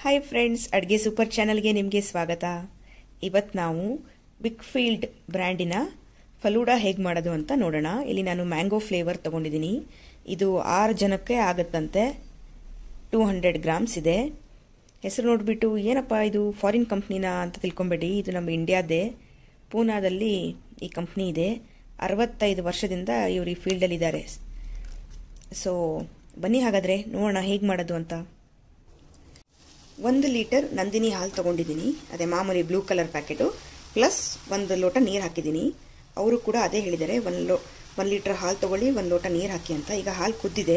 hi friends ಅಡುಗೆ super ಚಾನಲ್ಗೆ ನಿಮಗೆ ಸ್ವಾಗತ ಇವತ್ತು ನಾವು ಬಿಗ್ ಫೀಲ್ಡ್ ಬ್ರ್ಯಾಂಡಿನ ಫಲೂಡಾ ಹೇಗೆ ಮಾಡೋದು ಅಂತ ನೋಡೋಣ ಇಲ್ಲಿ ನಾನು ಮ್ಯಾಂಗೋ ಫ್ಲೇವರ್ ತೊಗೊಂಡಿದ್ದೀನಿ ಇದು ಆರು ಜನಕ್ಕೆ ಆಗುತ್ತಂತೆ ಟೂ ಹಂಡ್ರೆಡ್ ಗ್ರಾಮ್ಸ್ ಇದೆ ಹೆಸರು ನೋಡಿಬಿಟ್ಟು ಏನಪ್ಪ ಇದು ಫಾರಿನ್ ಕಂಪ್ನಿನ ಅಂತ ತಿಳ್ಕೊಬೇಡಿ ಇದು ನಮ್ಮ ಇಂಡಿಯಾದೇ ಪೂನಾದಲ್ಲಿ ಈ ಕಂಪ್ನಿ ಇದೆ ಅರವತ್ತೈದು ವರ್ಷದಿಂದ ಇವರು ಈ ಫೀಲ್ಡಲ್ಲಿದ್ದಾರೆ ಸೊ ಬನ್ನಿ ಹಾಗಾದರೆ ನೋಡೋಣ ಹೇಗೆ ಮಾಡೋದು ಅಂತ ಒಂದು ಲೀಟರ್ ನಂದಿನಿ ಹಾಲು ತೊಗೊಂಡಿದ್ದೀನಿ ಅದೇ ಮಾಮೂಲಿ ಬ್ಲೂ ಕಲರ್ ಪ್ಯಾಕೆಟು ಪ್ಲಸ್ ಒಂದು ಲೋಟ ನೀರು ಹಾಕಿದ್ದೀನಿ ಅವರು ಕೂಡ ಅದೇ ಹೇಳಿದ್ದಾರೆ ಒಂದು ಲೋ ಒಂದು ಲೀಟ್ರ್ ಹಾಲು ತೊಗೊಳ್ಳಿ ಒಂದು ಲೋಟ ನೀರು ಹಾಕಿ ಅಂತ ಈಗ ಹಾಲು ಕುದ್ದಿದೆ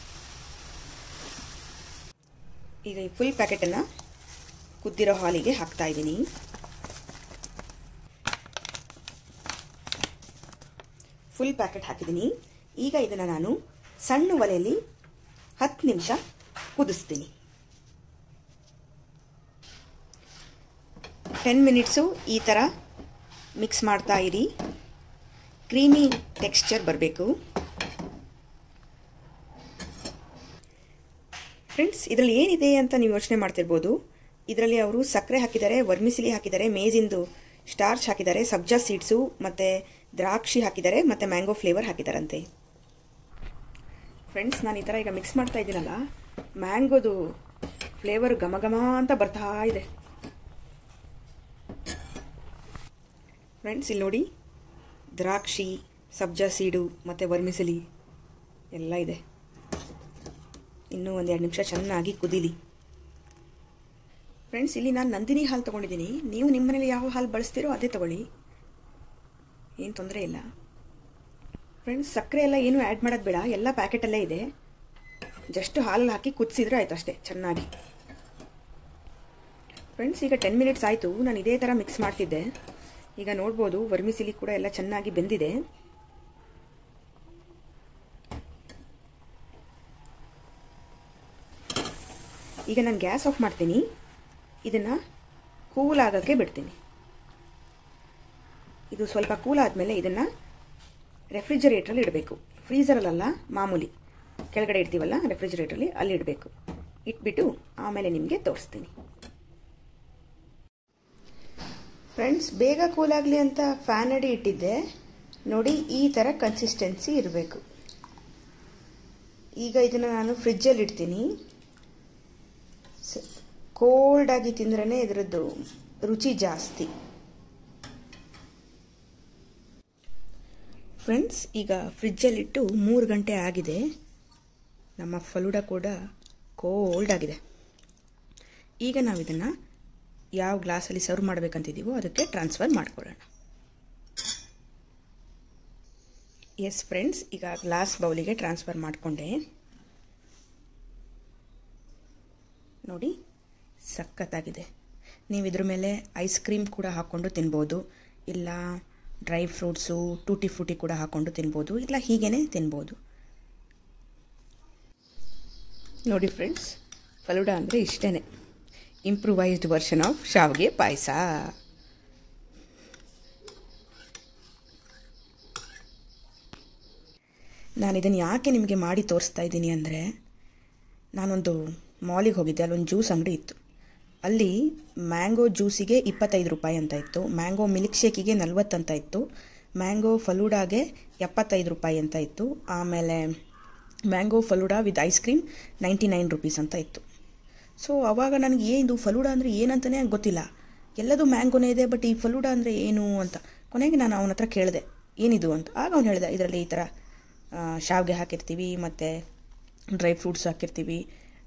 ಈಗ ಈ ಫುಲ್ ಪ್ಯಾಕೆಟನ್ನು ಕುದ್ದಿರೋ ಹಾಲಿಗೆ ಹಾಕ್ತಾ ಇದ್ದೀನಿ ಫುಲ್ ಪ್ಯಾಕೆಟ್ ಹಾಕಿದ್ದೀನಿ ಈಗ ಇದನ್ನು ನಾನು ಸಣ್ಣ ಒಲೆಯಲ್ಲಿ ಹತ್ತು ನಿಮಿಷ ಕುದಿಸ್ತೀನಿ ಟೆನ್ ಮಿನಿಟ್ಸು ಈ ಥರ ಮಿಕ್ಸ್ ಮಾಡ್ತಾ ಇರಿ ಕ್ರೀಮಿ ಟೆಕ್ಸ್ಚರ್ ಬರಬೇಕು ಫ್ರೆಂಡ್ಸ್ ಇದರಲ್ಲಿ ಏನಿದೆ ಅಂತ ನೀವು ಯೋಚನೆ ಮಾಡ್ತಿರ್ಬೋದು ಇದರಲ್ಲಿ ಅವರು ಸಕ್ಕರೆ ಹಾಕಿದ್ದಾರೆ ವರ್ಮಿಸಿಲಿ ಹಾಕಿದ್ದಾರೆ ಮೇಜಿಂದು ಸ್ಟಾರ್ಚ್ ಹಾಕಿದ್ದಾರೆ ಸಬ್ಜಾ ಸೀಡ್ಸು ಮತ್ತು ದ್ರಾಕ್ಷಿ ಹಾಕಿದ್ದಾರೆ ಮತ್ತು ಮ್ಯಾಂಗೋ ಫ್ಲೇವರ್ ಹಾಕಿದ್ದಾರಂತೆ ಫ್ರೆಂಡ್ಸ್ ನಾನು ಈ ಥರ ಈಗ ಮಿಕ್ಸ್ ಮಾಡ್ತಾ ಇದ್ದೀನಲ್ಲ ಮ್ಯಾಂಗೋದು ಫ್ಲೇವರ್ ಘಮ ಘಮ ಅಂತ ಬರ್ತಾ ಇದೆ ಫ್ರೆಂಡ್ಸ್ ಇಲ್ಲಿ ನೋಡಿ ದ್ರಾಕ್ಷಿ ಸಬ್ಜಾ ಸೀಡು ಮತ್ತು ವರ್ಮಿಸಲಿ ಎಲ್ಲ ಇದೆ ಇನ್ನೂ ಒಂದೆರಡು ನಿಮಿಷ ಚೆನ್ನಾಗಿ ಕುದೀಲಿ ಫ್ರೆಂಡ್ಸ್ ಇಲ್ಲಿ ನಾನು ನಂದಿನಿ ಹಾಲು ತೊಗೊಂಡಿದ್ದೀನಿ ನೀವು ನಿಮ್ಮ ಮನೇಲಿ ಯಾವ ಹಾಲು ಬಳಸ್ತೀರೋ ಅದೇ ತೊಗೊಳ್ಳಿ ಏನು ತೊಂದರೆ ಇಲ್ಲ ಫ್ರೆಂಡ್ಸ್ ಸಕ್ಕರೆ ಎಲ್ಲ ಏನೂ ಆ್ಯಡ್ ಮಾಡೋದು ಬೇಡ ಎಲ್ಲ ಪ್ಯಾಕೆಟಲ್ಲೇ ಇದೆ ಜಸ್ಟ್ ಹಾಲಲ್ಲಿ ಹಾಕಿ ಕುದಿಸಿದ್ರೆ ಆಯ್ತು ಅಷ್ಟೇ ಚೆನ್ನಾಗಿ ಫ್ರೆಂಡ್ಸ್ ಈಗ ಟೆನ್ ಮಿನಿಟ್ಸ್ ಆಯಿತು ನಾನು ಇದೇ ಥರ ಮಿಕ್ಸ್ ಮಾಡ್ತಿದ್ದೆ ಈಗ ನೋಡ್ಬೋದು ವರ್ಮಿಸಿಲಿ ಕೂಡ ಎಲ್ಲ ಚೆನ್ನಾಗಿ ಬೆಂದಿದೆ ಈಗ ನಾನು ಗ್ಯಾಸ್ ಆಫ್ ಮಾಡ್ತೀನಿ ಇದನ್ನು ಕೂಲ್ ಆಗೋಕ್ಕೆ ಬಿಡ್ತೀನಿ ಇದು ಸ್ವಲ್ಪ ಕೂಲ್ ಆದಮೇಲೆ ಇದನ್ನು ರೆಫ್ರಿಜರೇಟ್ರಲ್ಲಿ ಇಡಬೇಕು ಫ್ರೀಸರಲ್ಲ ಮಾಮೂಲಿ ಕೆಳಗಡೆ ಇಡ್ತೀವಲ್ಲ ರೆಫ್ರಿಜರೇಟ್ರಲ್ಲಿ ಅಲ್ಲಿ ಇಡಬೇಕು ಇಟ್ಬಿಟ್ಟು ಆಮೇಲೆ ನಿಮಗೆ ತೋರಿಸ್ತೀನಿ ಫ್ರೆಂಡ್ಸ್ ಬೇಗ ಕೂಲಾಗಲಿ ಅಂತ ಫ್ಯಾನ್ ಅಡಿ ಇಟ್ಟಿದ್ದೆ ನೋಡಿ ಈ ಥರ ಕನ್ಸಿಸ್ಟೆನ್ಸಿ ಇರಬೇಕು ಈಗ ಇದನ್ನು ನಾನು ಫ್ರಿಜ್ಜಲ್ಲಿ ಇಡ್ತೀನಿ ಕೋಲ್ಡಾಗಿ ತಿಂದ್ರೇ ಇದರದ್ದು ರುಚಿ ಜಾಸ್ತಿ ಫ್ರೆಂಡ್ಸ್ ಈಗ ಫ್ರಿಜ್ಜಲ್ಲಿಟ್ಟು ಮೂರು ಗಂಟೆ ಆಗಿದೆ ನಮ್ಮ ಫಲೂಡ ಕೂಡ ಕೋಲ್ಡ್ ಆಗಿದೆ ಈಗ ನಾವು ಇದನ್ನು ಯಾವ ಗ್ಲಾಸಲ್ಲಿ ಸರ್ವ್ ಮಾಡಬೇಕಂತಿದ್ದೀವೋ ಅದಕ್ಕೆ ಟ್ರಾನ್ಸ್ಫರ್ ಮಾಡ್ಕೊಳ್ಳೋಣ ಎಸ್ ಫ್ರೆಂಡ್ಸ್ ಈಗ ಗ್ಲಾಸ್ ಬೌಲಿಗೆ ಟ್ರಾನ್ಸ್ಫರ್ ಮಾಡಿಕೊಂಡೆ ನೋಡಿ ಸಖತ್ತಾಗಿದೆ ನೀವು ಇದ್ರ ಮೇಲೆ ಐಸ್ ಕ್ರೀಮ್ ಕೂಡ ಹಾಕ್ಕೊಂಡು ತಿನ್ಬೋದು ಇಲ್ಲ ಡ್ರೈ ಫ್ರೂಟ್ಸು ಟೂಟಿ ಫ್ರೂಟಿ ಕೂಡ ಹಾಕ್ಕೊಂಡು ತಿನ್ಬೋದು ಇಲ್ಲ ಹೀಗೇ ತಿನ್ಬೋದು ನೋಡಿ ಫ್ರೆಂಡ್ಸ್ ಫಲೂಡಾ ಅಂದರೆ ಇಷ್ಟೇ ಇಂಪ್ರೂವೈಸ್ಡ್ ವರ್ಷನ್ ಆಫ್ ಶಾವಿಗೆ ಪಾಯಸ ನಾನು ಇದನ್ನು ಯಾಕೆ ನಿಮಗೆ ಮಾಡಿ ತೋರಿಸ್ತಾ ಇದ್ದೀನಿ ಅಂದರೆ ನಾನೊಂದು ಮಾಲಿಗೆ ಹೋಗಿದ್ದೆ ಅಲ್ಲೊಂದು ಜ್ಯೂಸ್ ಅಂಗಡಿ ಇತ್ತು ಅಲ್ಲಿ ಮ್ಯಾಂಗೋ ಜ್ಯೂಸಿಗೆ ಇಪ್ಪತ್ತೈದು ರೂಪಾಯಿ ಅಂತ ಇತ್ತು ಮ್ಯಾಂಗೋ ಮಿಲ್ಕ್ ಶೇಕಿಗೆ ನಲ್ವತ್ತು ಅಂತ ಇತ್ತು ಮ್ಯಾಂಗೋ ಫಲೂಡಾಗೆ ಎಪ್ಪತ್ತೈದು ರೂಪಾಯಿ ಅಂತ ಇತ್ತು ಆಮೇಲೆ mango falooda with ice cream ninety nine rupees ಅಂತ ಇತ್ತು ಸೊ ಆವಾಗ ನನಗೆ ಏನು ಫಲೂಡಾ ಅಂದರೆ ಏನಂತಲೇ ಗೊತ್ತಿಲ್ಲ ಎಲ್ಲದೂ ಮ್ಯಾಂಗೋನೇ ಇದೆ ಬಟ್ ಈ ಫಲೂಡಾ ಅಂದರೆ ಏನು ಅಂತ ಕೊನೆಗೆ ನಾನು ಅವನ ಹತ್ರ ಕೇಳಿದೆ ಏನಿದು ಅಂತ ಆಗ ಅವನು ಹೇಳಿದೆ ಇದರಲ್ಲಿ ಈ ಥರ ಶಾವಿಗೆ ಹಾಕಿರ್ತೀವಿ ಮತ್ತು ಡ್ರೈ ಫ್ರೂಟ್ಸ್ ಹಾಕಿರ್ತೀವಿ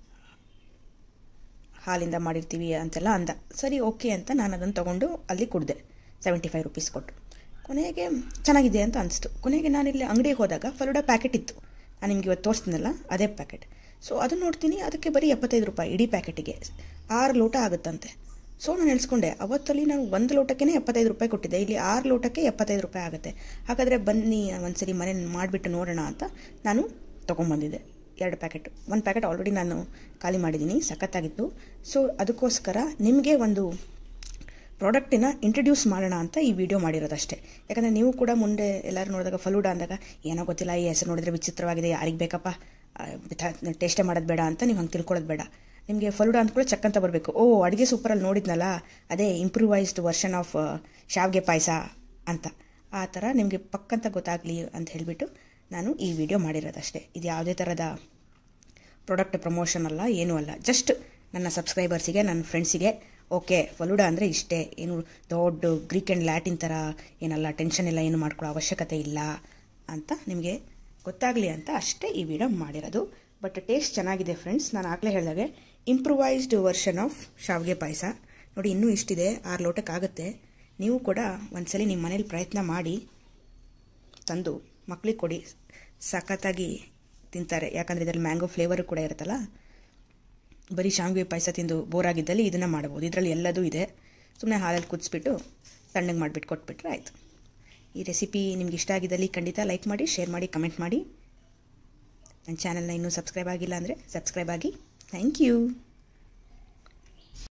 ಹಾಲಿಂದ ಮಾಡಿರ್ತೀವಿ ಅಂತೆಲ್ಲ ಅಂದ ಸರಿ ಓಕೆ ಅಂತ ನಾನು ಅದನ್ನು ತೊಗೊಂಡು ಅಲ್ಲಿ ಕುಡಿದೆ ಸೆವೆಂಟಿ ಫೈವ್ ರುಪೀಸ್ ಕೊಟ್ಟು ಕೊನೆಗೆ ಚೆನ್ನಾಗಿದೆ ಅಂತ ಅನಿಸ್ತು ಕೊನೆಗೆ ನಾನಿಲ್ಲಿ ಅಂಗಡಿಗೆ ಹೋದಾಗ ಫಲೂಡಾ ಪ್ಯಾಕೆಟ್ ಇತ್ತು ನಾನು ನಿಮ್ಗೆ ಇವತ್ತು ತೋರಿಸ್ತೀನಲ್ಲ ಅದೇ ಪ್ಯಾಕೆಟ್ ಸೊ ಅದನ್ನು ನೋಡ್ತೀನಿ ಅದಕ್ಕೆ ಬರೀ ಎಪ್ಪತ್ತೈದು ರೂಪಾಯಿ ಇಡೀ ಪ್ಯಾಕೆಟಿಗೆ ಆರು ಲೋಟ ಆಗುತ್ತಂತೆ ಸೊ ನಾನು ಎಣಿಸ್ಕೊಂಡೆ ಅವತ್ತಲ್ಲಿ ನಾನು ಒಂದು ಲೋಟಕ್ಕೆ ಎಪ್ಪತ್ತೈದು ರೂಪಾಯಿ ಕೊಟ್ಟಿದ್ದೆ ಇಲ್ಲಿ ಆರು ಲೋಟಕ್ಕೆ ಎಪ್ಪತ್ತೈದು ರೂಪಾಯಿ ಆಗುತ್ತೆ ಹಾಗಾದರೆ ಬನ್ನಿ ಒಂದ್ಸರಿ ಮನೆ ಮಾಡಿಬಿಟ್ಟು ನೋಡೋಣ ಅಂತ ನಾನು ತೊಗೊಂಬಂದಿದ್ದೆ ಎರಡು ಪ್ಯಾಕೆಟ್ ಒಂದು ಪ್ಯಾಕೆಟ್ ಆಲ್ರೆಡಿ ನಾನು ಖಾಲಿ ಮಾಡಿದ್ದೀನಿ ಸಖತ್ತಾಗಿತ್ತು ಸೊ ಅದಕ್ಕೋಸ್ಕರ ನಿಮಗೆ ಒಂದು ಪ್ರಾಡಕ್ಟಿನ ಇಂಟ್ರಡ್ಯೂಸ್ ಮಾಡೋಣ ಅಂತ ಈ ವಿಡಿಯೋ ಮಾಡಿರೋದಷ್ಟೇ ಯಾಕಂದರೆ ನೀವು ಕೂಡ ಮುಂದೆ ಎಲ್ಲರೂ ನೋಡಿದಾಗ ಫಲೂಡಾ ಅಂದಾಗ ಏನೋ ಗೊತ್ತಿಲ್ಲ ಈ ಹೆಸರು ನೋಡಿದರೆ ವಿಚಿತ್ರವಾಗಿದೆ ಯಾರಿಗೆ ಬೇಕಪ್ಪ ಟೇಸ್ಟೇ ಮಾಡೋದು ಬೇಡ ಅಂತ ನೀವು ಹಂಗೆ ತಿಳ್ಕೊಳ್ಳೋದು ಬೇಡ ನಿಮಗೆ ಫಲೂಡ ಅಂದ್ಕೊಳ್ಳೋ ಚಕ್ ಅಂತ ಬರಬೇಕು ಓ ಅಡುಗೆ ಸೂಪರಲ್ಲಿ ನೋಡಿದ್ನಲ್ಲ ಅದೇ ಇಂಪ್ರೂವೈಸ್ಡ್ ವರ್ಷನ್ ಆಫ್ ಶಾವಿಗೆ ಪಾಯಸ ಅಂತ ಆ ಥರ ನಿಮಗೆ ಪಕ್ಕಂತ ಗೊತ್ತಾಗಲಿ ಅಂತ ಹೇಳಿಬಿಟ್ಟು ನಾನು ಈ ವಿಡಿಯೋ ಮಾಡಿರೋದಷ್ಟೇ ಇದು ಯಾವುದೇ ಥರದ ಪ್ರಾಡಕ್ಟ್ ಪ್ರಮೋಷನ್ ಅಲ್ಲ ಏನೂ ಅಲ್ಲ ಜಸ್ಟ್ ನನ್ನ ಸಬ್ಸ್ಕ್ರೈಬರ್ಸಿಗೆ ನನ್ನ ಫ್ರೆಂಡ್ಸಿಗೆ ಓಕೆ ಫಲೂಡ ಅಂದರೆ ಇಷ್ಟೇ ಏನು ದೊಡ್ಡ ಗ್ರೀಕ್ ಆ್ಯಂಡ್ ಲ್ಯಾಟಿನ್ ಥರ ಏನಲ್ಲ ಟೆನ್ಷನ್ ಎಲ್ಲ ಏನು ಮಾಡ್ಕೊಳ್ಳೋ ಅವಶ್ಯಕತೆ ಇಲ್ಲ ಅಂತ ನಿಮಗೆ ಗೊತ್ತಾಗಲಿ ಅಂತ ಅಷ್ಟೇ ಈ ವಿಡಿಯೋ ಮಾಡಿರೋದು ಬಟ್ ಟೇಸ್ಟ್ ಚೆನ್ನಾಗಿದೆ ಫ್ರೆಂಡ್ಸ್ ನಾನು ಆಗಲೇ ಹೇಳಿದಾಗೆ ಇಂಪ್ರೂವೈಸ್ಡ್ ವರ್ಷನ್ ಆಫ್ ಶಾವಿಗೆ ಪಾಯಸ ನೋಡಿ ಇನ್ನೂ ಇಷ್ಟಿದೆ ಆರು ಲೋಟಕ್ಕಾಗುತ್ತೆ ನೀವು ಕೂಡ ಒಂದ್ಸಲಿ ನಿಮ್ಮ ಮನೇಲಿ ಪ್ರಯತ್ನ ಮಾಡಿ ತಂದು ಮಕ್ಳಿಗೆ ಕೊಡಿ ಸಖತ್ತಾಗಿ ತಿಂತಾರೆ ಯಾಕಂದರೆ ಇದರಲ್ಲಿ ಮ್ಯಾಂಗೋ ಫ್ಲೇವರು ಕೂಡ ಇರುತ್ತಲ್ಲ ಬರೀ ಶಾವಿಗೆ ಪಾಯಸ ತಿಂದು ಬೋರ್ ಆಗಿದ್ದಲ್ಲಿ ಇದನ್ನು ಮಾಡ್ಬೋದು ಇದರಲ್ಲಿ ಎಲ್ಲದೂ ಇದೆ ಸುಮ್ಮನೆ ಹಾಲಲ್ಲಿ ಕುದಿಸ್ಬಿಟ್ಟು ತಣ್ಣಗೆ ಮಾಡಿಬಿಟ್ಟು ಕೊಟ್ಬಿಟ್ರೆ ಆಯಿತು ಈ ರೆಸಿಪಿ ನಿಮ್ಗೆ ಇಷ್ಟ ಆಗಿದ್ದಲ್ಲಿ ಖಂಡಿತ ಲೈಕ್ ಮಾಡಿ ಶೇರ್ ಮಾಡಿ ಕಮೆಂಟ್ ಮಾಡಿ ನನ್ನ ಚಾನಲ್ನ ಇನ್ನೂ ಸಬ್ಸ್ಕ್ರೈಬ್ ಆಗಿಲ್ಲ ಅಂದರೆ ಸಬ್ಸ್ಕ್ರೈಬ್ ಆಗಿ ಥ್ಯಾಂಕ್ ಯು